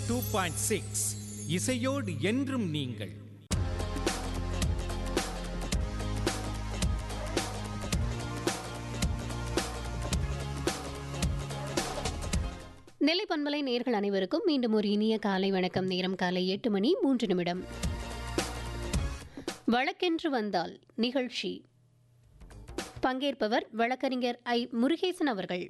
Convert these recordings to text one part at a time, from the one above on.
two point six இசையோடு என்றும் நீங்கள் நெல்லை பண்பலை நேர்கள் அனைவருக்கும் மீண்டும் ஒரு இனிய காலை வணக்கம் நேரம் காலை எட்டு மணி மூன்று நிமிடம் வழக்கென்று வந்தால் நிகழ்ச்சி பங்கேற்பவர் வழக்கறிஞர் ஐ முருகேசன் அவர்கள்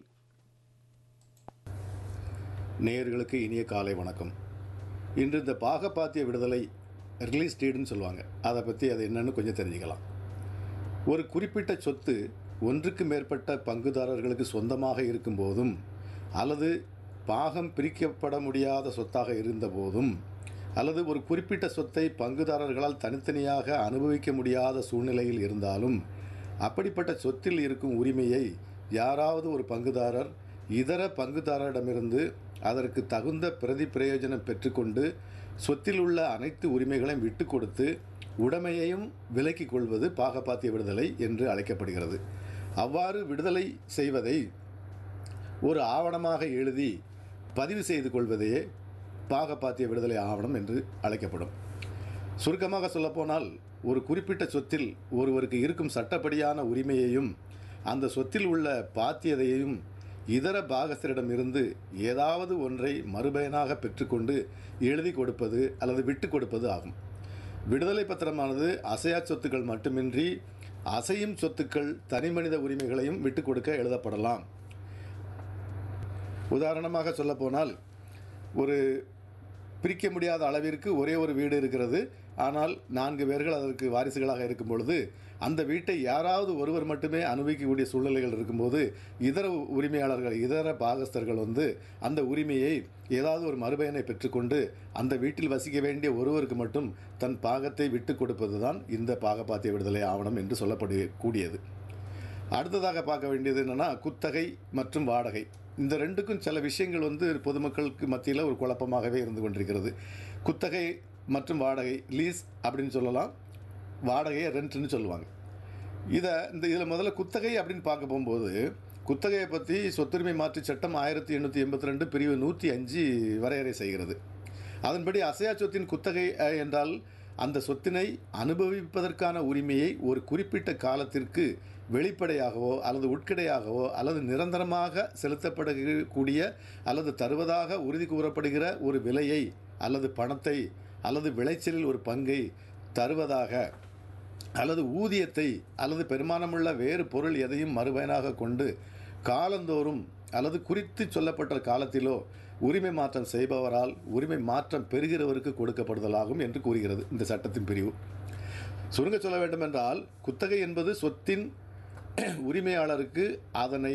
நேயர்களுக்கு இனிய காலை வணக்கம் இன்று இந்த பாகப்பாத்திய விடுதலை ரிலீஸ் டேட்னு சொல்லுவாங்க அதை பற்றி அது என்னன்னு கொஞ்சம் தெரிஞ்சுக்கலாம் ஒரு குறிப்பிட்ட சொத்து ஒன்றுக்கு மேற்பட்ட பங்குதாரர்களுக்கு சொந்தமாக இருக்கும்போதும் அல்லது பாகம் பிரிக்கப்பட முடியாத சொத்தாக இருந்தபோதும் அல்லது ஒரு குறிப்பிட்ட சொத்தை பங்குதாரர்களால் தனித்தனியாக அனுபவிக்க முடியாத சூழ்நிலையில் இருந்தாலும் அப்படிப்பட்ட சொத்தில் இருக்கும் உரிமையை யாராவது ஒரு பங்குதாரர் இதர பங்குதாரரிடமிருந்து அதற்கு தகுந்த பிரதி பிரயோஜனம் பெற்றுக்கொண்டு சொத்தில் உள்ள அனைத்து உரிமைகளையும் விட்டு கொடுத்து உடைமையையும் விலக்கிக் கொள்வது பாகப்பாத்திய விடுதலை என்று அழைக்கப்படுகிறது அவ்வாறு விடுதலை செய்வதை ஒரு ஆவணமாக எழுதி பதிவு செய்து கொள்வதையே பாகப்பாத்திய விடுதலை ஆவணம் என்று அழைக்கப்படும் சுருக்கமாக சொல்லப்போனால் ஒரு குறிப்பிட்ட சொத்தில் ஒருவருக்கு இருக்கும் சட்டப்படியான உரிமையையும் அந்த சொத்தில் உள்ள பாத்தியதையும் இதர பாகஸ்தரிடம் இருந்து ஏதாவது ஒன்றை மறுபயனாக பெற்றுக்கொண்டு எழுதி கொடுப்பது அல்லது விட்டு கொடுப்பது ஆகும் விடுதலை பத்திரமானது அசையா சொத்துக்கள் மட்டுமின்றி அசையும் சொத்துக்கள் தனிமனித உரிமைகளையும் விட்டு கொடுக்க எழுதப்படலாம் உதாரணமாக சொல்லப்போனால் ஒரு பிரிக்க முடியாத அளவிற்கு ஒரே ஒரு வீடு இருக்கிறது ஆனால் நான்கு பேர்கள் அதற்கு வாரிசுகளாக இருக்கும் பொழுது அந்த வீட்டை யாராவது ஒருவர் மட்டுமே அனுபவிக்கக்கூடிய சூழ்நிலைகள் இருக்கும்போது இதர உரிமையாளர்கள் இதர பாகஸ்தர்கள் வந்து அந்த உரிமையை ஏதாவது ஒரு மறுபயனை பெற்றுக்கொண்டு அந்த வீட்டில் வசிக்க வேண்டிய ஒருவருக்கு மட்டும் தன் பாகத்தை விட்டு கொடுப்பது தான் இந்த பாகப்பாத்திய விடுதலை ஆவணம் என்று சொல்லப்படக்கூடியது அடுத்ததாக பார்க்க வேண்டியது என்னென்னா குத்தகை மற்றும் வாடகை இந்த ரெண்டுக்கும் சில விஷயங்கள் வந்து பொதுமக்களுக்கு மத்தியில் ஒரு குழப்பமாகவே இருந்து கொண்டிருக்கிறது குத்தகை மற்றும் வாடகை லீஸ் அப்படின்னு சொல்லலாம் வாடகையை ரெண்ட்னு சொல்லுவாங்க இதை இந்த இதில் முதல்ல குத்தகை அப்படின்னு பார்க்க போகும்போது குத்தகையை பற்றி சொத்துரிமை மாற்று சட்டம் ஆயிரத்தி எண்ணூற்றி எண்பத்தி ரெண்டு பிரிவு நூற்றி அஞ்சு வரையறை செய்கிறது அதன்படி அசையா சொத்தின் குத்தகை அஹ், என்றால் அந்த சொத்தினை அனுபவிப்பதற்கான உரிமையை ஒரு குறிப்பிட்ட காலத்திற்கு வெளிப்படையாகவோ அல்லது உட்கிடையாகவோ அல்லது நிரந்தரமாக செலுத்தப்படக்கூடிய அல்லது தருவதாக உறுதி கூறப்படுகிற ஒரு விலையை அல்லது பணத்தை அல்லது விளைச்சலில் ஒரு பங்கை தருவதாக அல்லது ஊதியத்தை அல்லது பெருமானமுள்ள வேறு பொருள் எதையும் மறுபயனாக கொண்டு காலந்தோறும் அல்லது குறித்து சொல்லப்பட்ட காலத்திலோ உரிமை மாற்றம் செய்பவரால் உரிமை மாற்றம் பெறுகிறவருக்கு கொடுக்கப்படுதலாகும் என்று கூறுகிறது இந்த சட்டத்தின் பிரிவு சுருங்க சொல்ல வேண்டுமென்றால் குத்தகை என்பது சொத்தின் உரிமையாளருக்கு அதனை